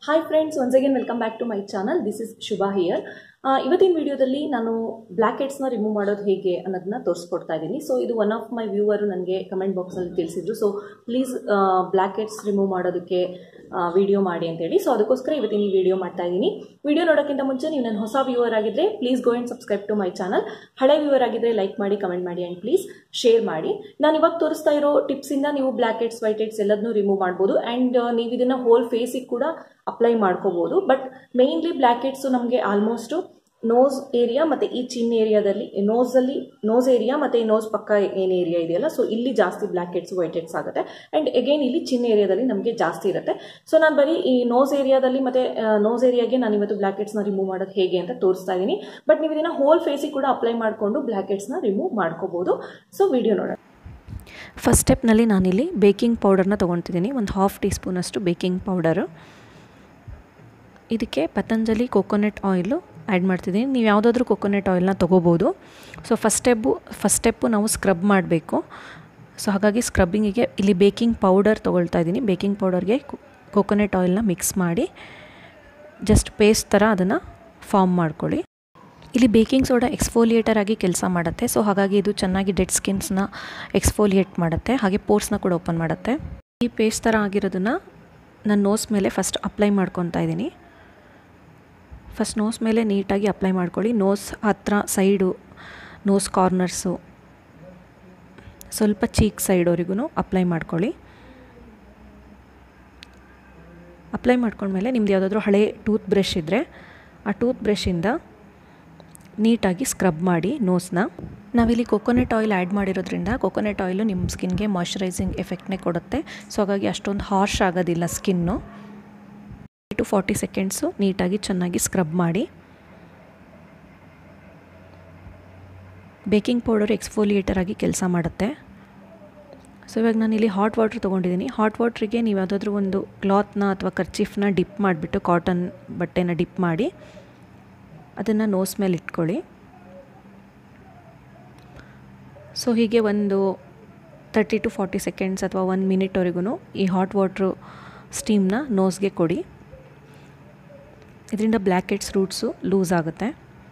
hi friends once again welcome back to my channel this is Shubha here ಇವತ್ತಿನ ವಿಡಿಯೋದಲ್ಲಿ ನಾನು black ಹೆಡ್ಸ್ನ remove ಮಾಡೋದು ಹೇಗೆ ಅನ್ನೋದನ್ನ ತೋರಿಸ್ಕೊಡ್ತಾ ಇದ್ದೀನಿ ಸೊ ಇದು ಒನ್ ಆಫ್ ಮೈ ವ್ಯೂವರು ನನಗೆ ಕಮೆಂಟ್ ಬಾಕ್ಸಲ್ಲಿ ತಿಳಿಸಿದ್ರು so please blackheads remove ಮಾಡೋದಕ್ಕೆ ವಿಡಿಯೋ ಮಾಡಿ ಅಂತೇಳಿ ಸೊ ಅದಕ್ಕೋಸ್ಕರ ಇವತ್ತಿನ ಈ ವಿಡಿಯೋ ಮಾಡ್ತಾ ಇದ್ದೀನಿ ವಿಡಿಯೋ ನೋಡೋಕ್ಕಿಂತ ಮುಂಚೆ ನೀವು ನನ್ನ ಹೊಸ ವ್ಯೂವರ್ ಆಗಿದ್ದರೆ please go and subscribe to my channel ಹಳೆ ವ್ಯೂವರ್ ಆಗಿದ್ದರೆ ಲೈಕ್ ಮಾಡಿ ಕಮೆಂಟ್ ಮಾಡಿ ಆ್ಯಂಡ್ ಪ್ಲೀಸ್ ಶೇರ್ ಮಾಡಿ ನಾನು ಇವಾಗ ತೋರಿಸ್ತಾ ಇರೋ ಟಿಪ್ಸಿಂದ ನೀವು ಬ್ಲ್ಯಾಕ್ ಹೆಡ್ಸ್ ವೈಟ್ ಹೆಡ್ಸ್ ಎಲ್ಲದನ್ನೂ ರಿಮೂವ್ ಮಾಡ್ಬೋದು ಆ್ಯಂಡ್ ನೀವು ಇದನ್ನು ಹೋಲ್ ಫೇಸಿಗೆ ಕೂಡ ಅಪ್ಲೈ ಮಾಡ್ಕೋಬೋದು ಬಟ್ ಮೇಯ್ನ್ಲಿ ಬ್ಲ್ಯಾಕ್ ಹೆಡ್ಸು ನಮಗೆ ಆಲ್ಮೋಸ್ಟು ನೋಸ್ ಏರಿಯಾ ಮತ್ತು ಈ ಚಿನ್ ಏರಿಯಾದಲ್ಲಿ ನೋಸಲ್ಲಿ ನೋಸ್ ಏರಿಯಾ ಮತ್ತು ಈ ನೋಸ್ ಪಕ್ಕ ಏನು ಏರಿಯಾ ಇದೆಯಲ್ಲ ಸೊ ಇಲ್ಲಿ ಜಾಸ್ತಿ ಬ್ಲ್ಯಾಕ್ ಹೆಡ್ಸ್ ವೈಟ್ ಹೆಡ್ಸ್ ಆಗುತ್ತೆ ಆ್ಯಂಡ್ ಅಗೇನ್ ಇಲ್ಲಿ ಚಿನ್ ಏರಿಯಾದಲ್ಲಿ ನಮಗೆ ಜಾಸ್ತಿ ಇರುತ್ತೆ ಸೊ ನಾನು ಬರೀ ಈ ನೋಸ್ ಏರಿಯಾದಲ್ಲಿ ಮತ್ತು ನೋಸ್ ಏರಿಯಾಗೆ ನಾನು ಇವತ್ತು ಬ್ಲ್ಯಾಕ್ ಹೆಡ್ಸ್ನ ರಿಮೂವ್ ಮಾಡೋದು ಹೇಗೆ ಅಂತ ತೋರಿಸ್ತಾ ಇದ್ದೀನಿ ಬಟ್ ನೀವು ಇದನ್ನು ಹೋಲ್ ಫೇಸಿಗೆ ಕೂಡ ಅಪ್ಲೈ ಮಾಡಿಕೊಂಡು ಬ್ಲ್ಯಾಕ್ ಹೆಡ್ಸ್ನ ರಿಮೂವ್ ಮಾಡ್ಕೋಬೋದು ಸೊ ವಿಡಿಯೋ ನೋಡೋಣ ಫಸ್ಟ್ ಸ್ಟೆಪ್ನಲ್ಲಿ ನಾನಿಲ್ಲಿ ಬೇಕಿಂಗ್ ಪೌಡರ್ನ ತೊಗೊಳ್ತಿದ್ದೀನಿ ಒಂದು ಹಾಫ್ ಟೀ ಸ್ಪೂನಷ್ಟು ಬೇಕಿಂಗ್ ಪೌಡರು ಇದಕ್ಕೆ ಪತಂಜಲಿ ಕೊಕೊನೆಟ್ ಆಯಿಲು ಆ್ಯಡ್ ಮಾಡ್ತಿದ್ದೀನಿ ನೀವು ಯಾವುದಾದ್ರೂ ಕೊಕೊನೆಟ್ ಆಯಿಲ್ನ ತೊಗೋಬೋದು so first step first step ನಾವು ಸ್ಕ್ರಬ್ ಮಾಡಬೇಕು ಸೊ ಹಾಗಾಗಿ ಸ್ಕ್ರಬ್ಬಿಂಗಿಗೆ ಇಲ್ಲಿ ಬೇಕಿಂಗ್ ಪೌಡರ್ ತೊಗೊಳ್ತಾ ಇದ್ದೀನಿ ಬೇಕಿಂಗ್ ಪೌಡರ್ಗೆ ಕೊಕೊನೆಟ್ ಆಯಿಲ್ನ ಮಿಕ್ಸ್ ಮಾಡಿ ಜಸ್ಟ್ ಪೇಸ್ಟ್ ಥರ ಅದನ್ನು ಫಾರ್ಮ್ ಮಾಡ್ಕೊಳ್ಳಿ ಇಲ್ಲಿ ಬೇಕಿಂಗ್ ಸೋಡಾ ಎಕ್ಸ್ಫೋಲಿಯೇಟರ್ ಆಗಿ ಕೆಲಸ ಮಾಡುತ್ತೆ ಸೊ ಹಾಗಾಗಿ ಇದು ಚೆನ್ನಾಗಿ ಡೆಡ್ ಸ್ಕಿನ್ಸ್ನ ಎಕ್ಸ್ಫೋಲಿಯೇಟ್ ಮಾಡುತ್ತೆ ಹಾಗೆ ಪೋರ್ಸ್ನ ಕೂಡ ಓಪನ್ ಮಾಡುತ್ತೆ ಈ ಪೇಸ್ಟ್ ಥರ ಆಗಿರೋದನ್ನು ನಾನು ನೋಸ್ ಮೇಲೆ ಫಸ್ಟ್ ಅಪ್ಲೈ ಮಾಡ್ಕೊತಾ ಇದ್ದೀನಿ ಫಸ್ಟ್ ನೋಸ್ ಮೇಲೆ ನೀಟಾಗಿ ಅಪ್ಲೈ ಮಾಡ್ಕೊಳ್ಳಿ ನೋಸ್ ಹತ್ರ ಸೈಡು ನೋಸ್ ಕಾರ್ನರ್ಸು ಸ್ವಲ್ಪ ಚೀಕ್ ಸೈಡ್ವರೆಗೂ ಅಪ್ಲೈ ಮಾಡ್ಕೊಳ್ಳಿ ಅಪ್ಲೈ ಮಾಡ್ಕೊಂಡ್ಮೇಲೆ ನಿಮ್ದು ಯಾವುದಾದ್ರೂ ಹಳೆ ಟೂತ್ ಬ್ರಷ್ ಇದ್ದರೆ ಆ ಟೂತ್ ಬ್ರಷಿಂದ ನೀಟಾಗಿ ಸ್ಕ್ರಬ್ ಮಾಡಿ ನೋಸ್ನ ನಾವಿಲ್ಲಿ ಕೊಕೊನೆಟ್ ಆಯಿಲ್ ಆ್ಯಡ್ ಮಾಡಿರೋದ್ರಿಂದ ಕೊಕೊನೆಟ್ ಆಯಿಲು ನಿಮ್ಮ ಸ್ಕಿನ್ಗೆ ಮಾಯ್ಶ್ಚರೈಸಿಂಗ್ ಎಫೆಕ್ಟ್ನೇ ಕೊಡುತ್ತೆ ಸೊ ಹಾಗಾಗಿ ಅಷ್ಟೊಂದು ಹಾರ್ಶ್ ಆಗೋದಿಲ್ಲ ಸ್ಕಿನ್ನು ಟು ಫಾರ್ಟಿ ಸೆಕೆಂಡ್ಸು ನೀಟಾಗಿ ಚೆನ್ನಾಗಿ ಸ್ಕ್ರಬ್ ಮಾಡಿ ಬೇಕಿಂಗ್ ಪೌಡರ್ ಎಕ್ಸ್ಫೋಲಿಯೇಟರ್ ಆಗಿ ಕೆಲಸ ಮಾಡುತ್ತೆ ಸೊ ಇವಾಗ ನಾನು ಇಲ್ಲಿ ಹಾಟ್ ವಾಟ್ರ್ ತೊಗೊಂಡಿದ್ದೀನಿ ಹಾಟ್ ವಾಟ್ರಿಗೆ ನೀವು ಯಾವುದಾದ್ರೂ ಒಂದು ಕ್ಲಾತ್ನ ಅಥವಾ ಕರ್ಚೀಫ್ನ ಡಿಪ್ ಮಾಡಿಬಿಟ್ಟು ಕಾಟನ್ ಬಟ್ಟೆನ ಡಿಪ್ ಮಾಡಿ ಅದನ್ನು ನೋಸ್ ಮೇಲೆ ಇಟ್ಕೊಳ್ಳಿ ಸೊ ಹೀಗೆ ಒಂದು ತರ್ಟಿ ಟು ಫಾರ್ಟಿ ಸೆಕೆಂಡ್ಸ್ ಅಥವಾ ಒನ್ ಮಿನಿಟ್ವರೆಗೂ ಈ ಹಾಟ್ ವಾಟ್ರು ಸ್ಟೀಮ್ನ ನೋಸ್ಗೆ ಕೊಡಿ ಇದರಿಂದ ಬ್ಲ್ಯಾಕ್ ಹೆಡ್ಸ್ ರೂಟ್ಸು ಲೂಸ್ ಆಗುತ್ತೆ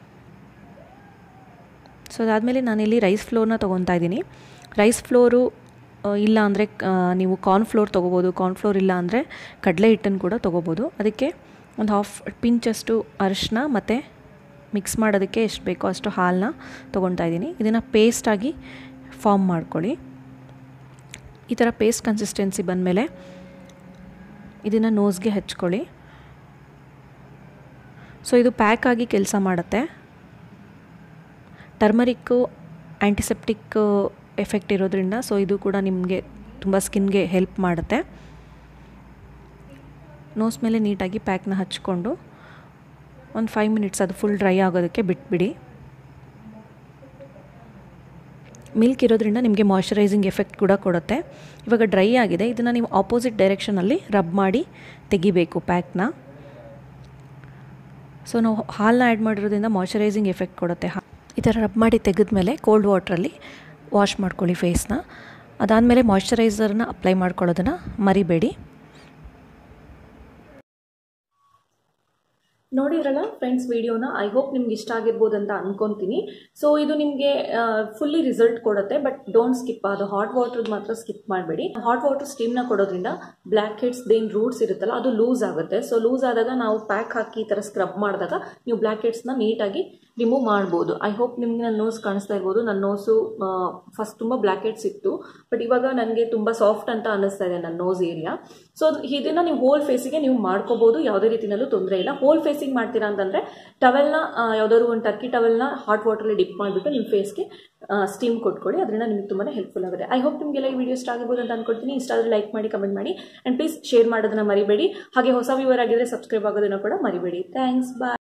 ಸೊ ಅದಾದಮೇಲೆ ನಾನಿಲ್ಲಿ ರೈಸ್ ಫ್ಲೋರ್ನ ತೊಗೊತಾ ಇದ್ದೀನಿ ರೈಸ್ ಫ್ಲೋರು ಇಲ್ಲ ಅಂದರೆ ನೀವು ಕಾರ್ನ್ಫ್ಲೋರ್ ತೊಗೋಬೋದು ಕಾರ್ನ್ಫ್ಲೋರ್ ಇಲ್ಲ ಅಂದರೆ ಕಡಲೆ ಹಿಟ್ಟನ್ನು ಕೂಡ ತೊಗೋಬೋದು ಅದಕ್ಕೆ ಒಂದು ಹಾಫ್ ಪಿಂಚಷ್ಟು ಅರಿಶಿನ ಮತ್ತು ಮಿಕ್ಸ್ ಮಾಡೋದಕ್ಕೆ ಎಷ್ಟು ಬೇಕೋ ಅಷ್ಟು ಹಾಲನ್ನ ತೊಗೊತಾ ಇದ್ದೀನಿ ಇದನ್ನು ಪೇಸ್ಟಾಗಿ ಫಾರ್ಮ್ ಮಾಡ್ಕೊಳ್ಳಿ ಈ ಥರ ಪೇಸ್ಟ್ ಕನ್ಸಿಸ್ಟೆನ್ಸಿ ಬಂದಮೇಲೆ ಇದನ್ನು ನೋಸ್ಗೆ ಹಚ್ಕೊಳ್ಳಿ ಸೊ ಇದು ಪ್ಯಾಕ್ ಆಗಿ ಕೆಲಸ ಮಾಡುತ್ತೆ ಟರ್ಮರಿಕ್ಕು ಆ್ಯಂಟಿಸೆಪ್ಟಿಕ್ ಎಫೆಕ್ಟ್ ಇರೋದ್ರಿಂದ ಸೊ ಇದು ಕೂಡ ನಿಮಗೆ ತುಂಬ ಸ್ಕಿನ್ಗೆ ಹೆಲ್ಪ್ ಮಾಡುತ್ತೆ ನೋಸ್ ಮೇಲೆ ನೀಟಾಗಿ ಪ್ಯಾಕ್ನ ಹಚ್ಕೊಂಡು ಒಂದು ಫೈವ್ ಮಿನಿಟ್ಸ್ ಅದು ಫುಲ್ ಡ್ರೈ ಆಗೋದಕ್ಕೆ ಬಿಟ್ಬಿಡಿ ಮಿಲ್ಕ್ ಇರೋದ್ರಿಂದ ನಿಮಗೆ ಮಾಯ್ಶ್ಚರೈಸಿಂಗ್ ಎಫೆಕ್ಟ್ ಕೂಡ ಕೊಡುತ್ತೆ ಇವಾಗ ಡ್ರೈ ಆಗಿದೆ ಇದನ್ನು ನೀವು ಆಪೋಸಿಟ್ ಡೈರೆಕ್ಷನಲ್ಲಿ ರಬ್ ಮಾಡಿ ತೆಗಿಬೇಕು ಪ್ಯಾಕ್ನ ಸೊ ನಾವು ಹಾಲನ್ನ ಆ್ಯಡ್ ಮಾಡಿರೋದ್ರಿಂದ ಮಾಯ್ಶ್ಚರೈಸಿಂಗ್ ಎಫೆಕ್ಟ್ ಕೊಡುತ್ತೆ ಈ ಥರ ರಬ್ ಮಾಡಿ ತೆಗೆದ್ಮೇಲೆ ಕೋಲ್ಡ್ ವಾಟ್ರಲ್ಲಿ ವಾಶ್ ಮಾಡ್ಕೊಳ್ಳಿ ಫೇಸ್ನ ಅದಾದಮೇಲೆ ಮಾಯ್ಶ್ಚರೈಸರ್ನ ಅಪ್ಲೈ ಮಾಡ್ಕೊಳ್ಳೋದನ್ನು ಮರಿಬೇಡಿ ನೋಡಿದ್ರಲ್ಲ ಫ್ರೆಂಡ್ಸ್ ವಿಡಿಯೋನ ಐ ಹೋಪ್ ನಿಮ್ಗೆ ಇಷ್ಟ ಆಗಿರ್ಬೋದು ಅಂತ ಅನ್ಕೊತೀನಿ ಸೊ ಇದು ನಿಮಗೆ ಫುಲ್ಲಿ ರಿಸಲ್ಟ್ ಕೊಡುತ್ತೆ ಬಟ್ ಡೋಂಟ್ ಸ್ಕಿಪ್ ಅದು ಹಾಟ್ ವಾಟರ್ ಮಾತ್ರ ಸ್ಕಿಪ್ ಮಾಡಬೇಡಿ ಹಾಟ್ ವಾಟರ್ ಸ್ಟೀಮ್ನ ಕೊಡೋದ್ರಿಂದ ಬ್ಲ್ಯಾಕ್ ಹೆಡ್ಸ್ ದೇನ್ ರೂಟ್ಸ್ ಇರುತ್ತಲ್ಲ ಅದು ಲೂಸ್ ಆಗುತ್ತೆ ಸೊ ಲೂಸ್ ಆದಾಗ ನಾವು ಪ್ಯಾಕ್ ಹಾಕಿ ಈ ಥರ ಸ್ಕ್ರಬ್ ಮಾಡಿದಾಗ ನೀವು ಬ್ಲ್ಯಾಕ್ ಹೆಡ್ಸ್ನ ನೀಟಾಗಿ ರಿಮೂವ್ ಮಾಡ್ಬೋದು ಐ ಹೋಪ್ ನಿಮಗೆ ನನ್ನ ನೋಸ್ ಕಾಣಿಸ್ತಾ ಇರ್ಬೋದು ನನ್ನ ನೋಸು ಫಸ್ಟ್ ತುಂಬ ಬ್ಲ್ಯಾಕ್ ಹೆಡ್ಸ್ ಇತ್ತು ಬಟ್ ಇವಾಗ ನನಗೆ ತುಂಬ ಸಾಫ್ಟ್ ಅಂತ ಅನ್ನಿಸ್ತಾ ಇದೆ ನನ್ನ ನೋಸ್ ಏರಿಯಾ ಸೊ ಇದನ್ನು ನೀವು ಹೋಲ್ ಫೇಸಿಗೆ ನೀವು ಮಾಡ್ಕೋಬೋದು ಯಾವುದೇ ರೀತಿಯಲ್ಲೂ ತೊಂದರೆ ಇಲ್ಲ ಹೋಲ್ ಫೇಸಿಗೆ ಮಾಡ್ತೀರಾ ಅಂತಂದರೆ ಟವೆಲ್ನ ಯಾವುದಾದ್ರು ಒಂದು ಟರ್ಕಿ ಟವೆಲ್ನ ಹಾಟ್ ವಾಟರಲ್ಲಿ ಡಿಪ್ ಮಾಡಿಬಿಟ್ಟು ನಿಮ್ಮ ಫೇಸ್ಗೆ ಸ್ಟೀಮ್ ಕೊಟ್ಕೊಳ್ಳಿ ಅದರಿಂದ ನಿಮಗೆ ತುಂಬಾ ಹೆಲ್ಪ್ಫುಲ್ ಆಗುತ್ತೆ ಐ ಹೋಪ್ ನಿಮಗೆಲ್ಲ ಈ ವಿಡಿಯೋ ಇಷ್ಟ ಆಗಿರ್ಬೋದು ಅಂತ ಅನ್ಕೊಳ್ತೀನಿ ಇಷ್ಟ ಆದರೆ ಲೈಕ್ ಮಾಡಿ ಕಮೆಂಟ್ ಮಾಡಿ ಆ್ಯಂಡ್ ಪ್ಲೀಸ್ ಶೇರ್ ಮಾಡೋದನ್ನ ಮರಿಬೇಡಿ ಹಾಗೆ ಹೊಸ ವ್ಯೂವರ್ ಆಗಿದ್ರೆ ಸಬ್ಸ್ಕ್ರೈಬ್ ಆಗೋದನ್ನು ಕೂಡ ಮರಿಬೇಡಿ ಥ್ಯಾಂಕ್ಸ್ ಬಾಯ್